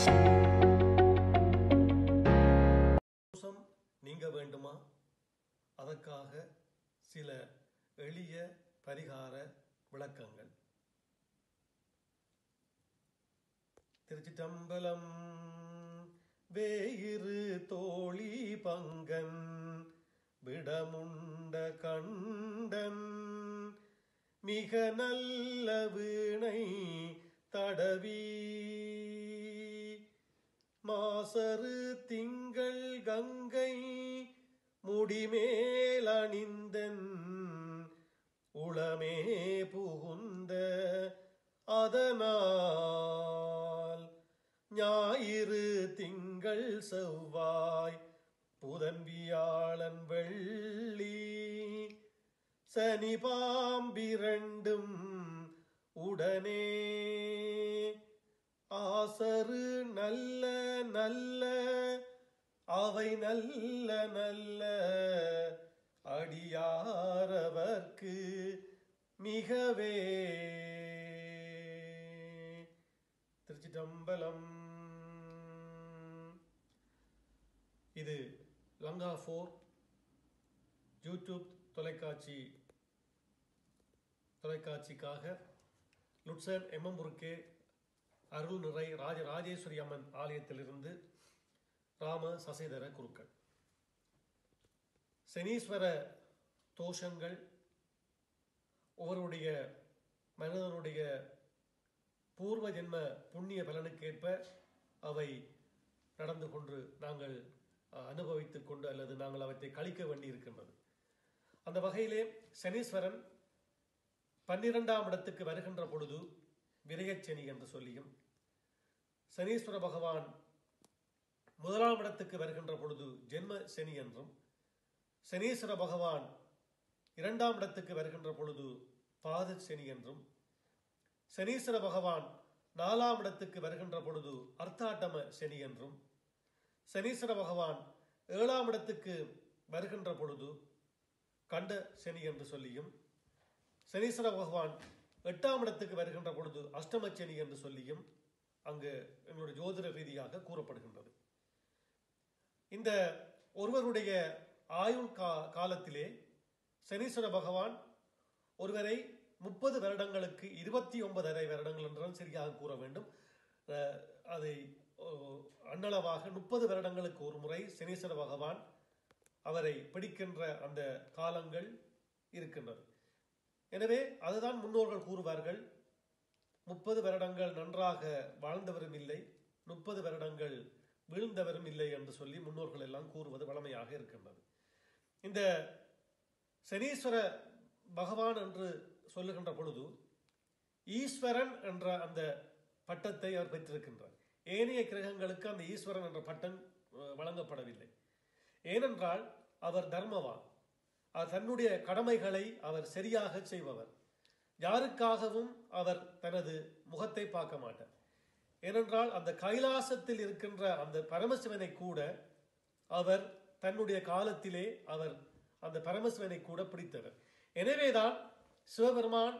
தோஷம் நீங்க வேண்டுமா அதற்காக சில எளிய பரிகார விளக்கங்கள் திருச்சிட்டம்பலம் வேயிரு தோழி பங்கன் விடமுண்ட கண்டன் மிக நல்ல வீணை தடவி மாசரு திங்கள் கங்கை முடிமேல் அணிந்தன் உளமே புகுந்த அதனால் ஞாயிறு திங்கள் செவ்வாய் புதன் வியாழன் வெள்ளி சனி பாம்பிரண்டும் உடனே ஆசரு நல்ல நல்ல அவை நல்ல நல்ல அடியாரவர்க்கு மிகவே திருச்சிட்டம்பலம் இது லங்கா ஃபோர் யூடியூப் தொலைக்காட்சி தொலைக்காட்சிக்காக லுட்சன் எம்மம்புருக்கே அருள் நிறை ராஜ ராஜேஸ்வரி அம்மன் ஆலயத்திலிருந்து ராம சசேதர குருக்கள் சனீஸ்வர தோஷங்கள் ஒவ்வொருடைய மனிதனுடைய பூர்வ ஜென்ம புண்ணிய பலனுக்கேற்ப அவை நடந்து கொண்டு நாங்கள் அஹ், அனுபவித்துக் கொண்டு அல்லது நாங்கள் அவற்றை கழிக்க வேண்டி இருக்கின்றது அந்த வகையிலே சனீஸ்வரன் பன்னிரெண்டாம் இடத்துக்கு வருகின்ற பொழுது விரயச்சனி என்று சொல்லியும் சனீஸ்வர பகவான் முதலாம் இடத்துக்கு வருகின்ற பொழுது ஜென்ம சனி என்றும் சனீஸ்வர பகவான் இரண்டாம் இடத்துக்கு வருகின்ற பொழுது பாத சனி என்றும் சனீஸ்வர பகவான் நாலாம் இடத்துக்கு வருகின்ற பொழுது அர்த்தாட்டம சனி என்றும் சனீஸ்வர பகவான் ஏழாம் இடத்துக்கு வருகின்ற பொழுது கண்ட சனி என்று சொல்லியும் சனீஸ்வர பகவான் எட்டாம் இடத்துக்கு வருகின்ற பொழுது அஷ்டம சனி என்று சொல்லியும் அங்கு எங்களுடைய ஜோதிட ரீதியாக கூறப்படுகின்றது இந்த ஒருவருடைய ஆயுள் கா காலத்திலே சனீஸ்வர பகவான் ஒருவரை முப்பது வருடங்களுக்கு இருபத்தி ஒன்பதரை வருடங்கள் என்றுதான் சரியாக கூற வேண்டும் அஹ், அதை ஓ, அண்ணளவாக முப்பது வருடங்களுக்கு ஒரு முறை சனீஸ்வர பகவான் அவரை பிடிக்கின்ற அந்த காலங்கள் இருக்கின்றது எனவே அதுதான் முன்னோர்கள் கூறுவார்கள் முப்பது வருடங்கள் நன்றாக வாழ்ந்தவரும் இல்லை முப்பது வருடங்கள் வீழ்ந்தவரும் இல்லை என்று சொல்லி முன்னோர்கள் எல்லாம் கூறுவது வளமையாக இருக்கின்றது இந்த சனீஸ்வர பகவான் என்று சொல்லுகின்ற பொழுது ஈஸ்வரன் என்ற அந்த பட்டத்தை அவர் பெற்றிருக்கின்றார் ஏனைய கிரகங்களுக்கு அந்த ஈஸ்வரன் என்ற பட்டம் அஹ், வழங்கப்படவில்லை ஏனென்றால் அவர் தர்மவான் அவர் தன்னுடைய கடமைகளை அவர் சரியாக செய்பவர் யாருக்காகவும் அவர் தனது முகத்தை பார்க்க மாட்டார் ஏனென்றால் அந்த கைலாசத்தில் இருக்கின்ற அந்த பரமசிவனை கூட அவர் தன்னுடைய காலத்திலே அவர் அந்த பரமசிவனை கூட பிடித்தவர் எனவேதான் சிவபெருமான்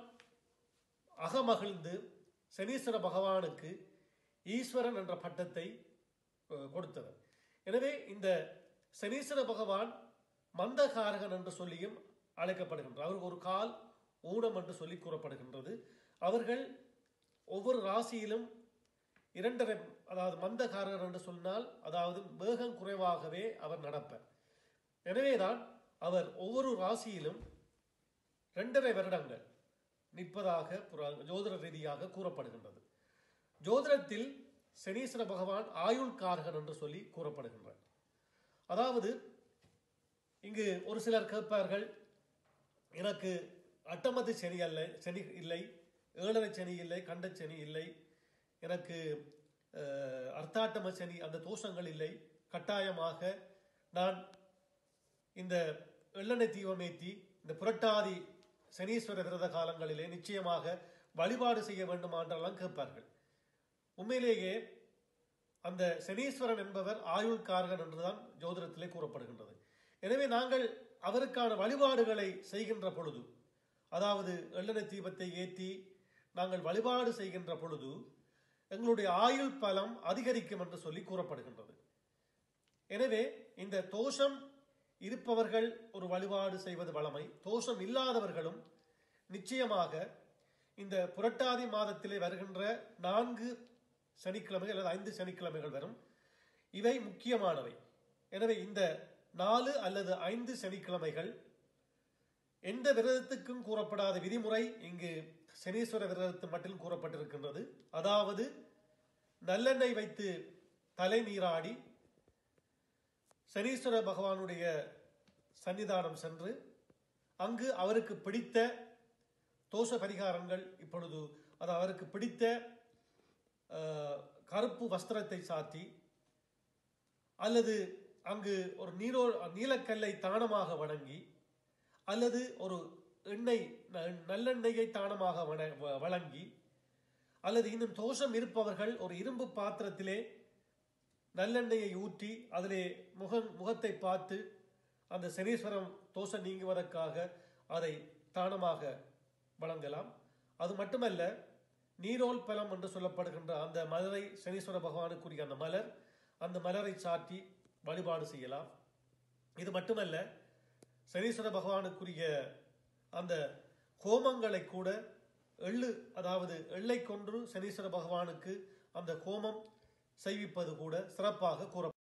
அகமகிழ்ந்து சனீஸ்வர பகவானுக்கு ஈஸ்வரன் என்ற பட்டத்தை அஹ், கொடுத்தவர் எனவே இந்த சனீஸ்வர பகவான் மந்தகாரகன் என்று சொல்லியும் அழைக்கப்படுகின்றார் அவருக்கு ஒரு கால் ஊனம் என்று சொல்லி கூறப்படுகின்றது அவர்கள் ஒவ்வொரு ராசியிலும் இரண்டரை அதாவது மந்தகாரர் என்று சொன்னால் அதாவது வேகம் குறைவாகவே அவர் நடப்பர் எனவேதான் அவர் ஒவ்வொரு ராசியிலும் இரண்டரை வருடங்கள் நிற்பதாக புரா- ஜோதிட ரீதியாக கூறப்படுகின்றது ஜோதிடத்தில் சனீஸ்வர பகவான் ஆயுள்காரகன் என்று சொல்லி கூறப்படுகின்றார் அதாவது இங்கு ஒரு சிலர் கேட்பார்கள் எனக்கு அட்டமத்து சனி அல்ல சனி இல்லை ஏழரை சனி இல்லை கண்ட சனி இல்லை எனக்கு அஹ், அர்த்தாட்டம சனி அந்த தோஷங்கள் இல்லை கட்டாயமாக நான் இந்த எள்ளெண்ணெய் தீபமேத்தி இந்த புரட்டாதி சனீஸ்வர விரத காலங்களிலே நிச்சயமாக வழிபாடு செய்ய வேண்டுமா என்றெல்லாம் கேட்பார்கள் உண்மையிலேயே அந்த சனீஸ்வரன் என்பவர் ஆயுள்காரகன் என்றுதான் ஜோதிடத்திலே கூறப்படுகின்றது எனவே நாங்கள் அவருக்கான வழிபாடுகளை செய்கின்ற பொழுது அதாவது எள்ளெண்ணெய் தீபத்தை ஏற்றி நாங்கள் வழிபாடு செய்கின்ற பொழுது எங்களுடைய ஆயுள் பலம் அதிகரிக்கும் என்று சொல்லி கூறப்படுகின்றது எனவே இந்த தோஷம் இருப்பவர்கள் ஒரு வழிபாடு செய்வது வளமை தோஷம் இல்லாதவர்களும் நிச்சயமாக இந்த புரட்டாதி மாதத்திலே வருகின்ற நான்கு சனிக்கிழமைகள் அல்லது ஐந்து சனிக்கிழமைகள் வரும் இவை முக்கியமானவை எனவே இந்த நாலு அல்லது ஐந்து சனிக்கிழமைகள் எந்த விரதத்துக்கும் கூறப்படாத விதிமுறை இங்கு சனீஸ்வர விரதத்து மட்டும் கூறப்பட்டிருக்கின்றது அதாவது நல்லெண்ணெய் வைத்து தலை நீராடி சனீஸ்வர பகவானுடைய சன்னிதானம் சென்று அங்கு அவருக்கு பிடித்த தோஷ பரிகாரங்கள் இப்பொழுது அது அவருக்கு பிடித்த அஹ், கருப்பு வஸ்திரத்தை சாத்தி அல்லது அங்கு ஒரு நீரோ நீலக்கல்லை தானமாக வணங்கி அல்லது ஒரு எண்ணெய் ந- நல்லெண்ணெயை தானமாக வண- வ- வழங்கி அல்லது இன்னும் தோஷம் இருப்பவர்கள் ஒரு இரும்பு பாத்திரத்திலே நல்லெண்ணெயை ஊற்றி அதிலே முக முகத்தை பார்த்து அந்த சனீஸ்வரம் தோஷம் நீங்குவதற்காக அதை தானமாக வழங்கலாம் அது மட்டுமல்ல நீரோல் பலம் என்று சொல்லப்படுகின்ற அந்த மலரை சனீஸ்வர பகவானுக்குரிய அந்த மலர் அந்த மலரை சாற்றி வழிபாடு செய்யலாம் இது மட்டுமல்ல சனீஸ்வர பகவானுக்குரிய அந்த ஹோமங்களை கூட எள்ளு அதாவது எள்ளை கொன்று சனீஸ்வர பகவானுக்கு அந்த ஹோமம் செய்விப்பது கூட சிறப்பாக கூற